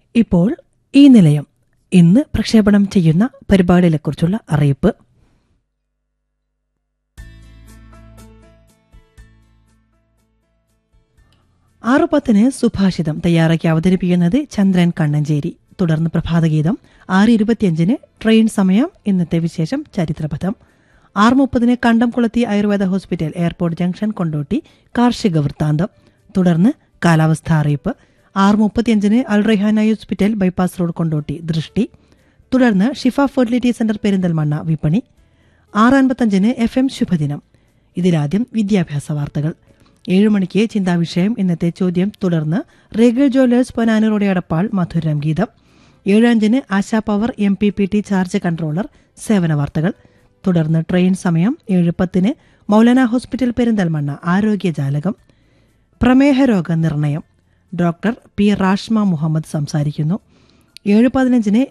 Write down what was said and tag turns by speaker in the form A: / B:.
A: ഇപ്പോൾ ഈ നിലയം ഇന്ന് പ്രക്ഷേപണം ചെയ്യുന്ന പരിപാടികളെക്കുറിച്ചുള്ള അറിയിപ്പ് ആറു പത്തിന് സുഭാഷിതം തയ്യാറാക്കി അവതരിപ്പിക്കുന്നത് ചന്ദ്രൻ കണ്ണഞ്ചേരി തുടർന്ന് പ്രഭാതഗീതം ആറ് ഇരുപത്തിയഞ്ചിന് ട്രെയിൻ സമയം ഇന്നത്തെ വിശേഷം ചരിത്രപഥം ആറ് മുപ്പതിന് Kandamkulathi Ayurveda hospital airport junction Kondotty കാർഷിക വൃത്താന്തം തുടർന്ന് കാലാവസ്ഥാ അറിയിപ്പ് ആറ് മുപ്പത്തിയഞ്ചിന് Al Rehana hospital bypass road Kondotty ദൃഷ്ടി തുടർന്ന് ഷിഫ ഫെർട്ടിലിറ്റി സെന്റർ പെരിന്തൽമണ്ണ വിപണി ആറ് അൻപത്തഞ്ചിന് എഫ് എം ശുഭദിനം ഇതിലാദ്യം വിദ്യാഭ്യാസ വാർത്തകൾ ഏഴ് മണിക്ക് ചിന്താവിഷയം ഇന്നത്തെ ചോദ്യം തുടർന്ന് റേഗൽ ജ്വല്ലേഴ്സ് പൊനാനൂറോടെ അടപ്പാൾ മധുരം ഗീതം ഏഴ് അഞ്ചിന് Asha power M P P T charge controller സേവന വാർത്തകൾ തുടർന്ന് ട്രെയിൻ സമയം ഏഴ് പത്തിന് മൗലാന ഹോസ്പിറ്റൽ പെരിന്തൽമണ്ണ ആരോഗ്യജാലകം പ്രമേഹ രോഗ നിർണയം ഡോക്ടർ പി റാഷ്മ മുഹമ്മദ് സംസാരിക്കുന്നു ഏഴ് പതിനഞ്ചിന്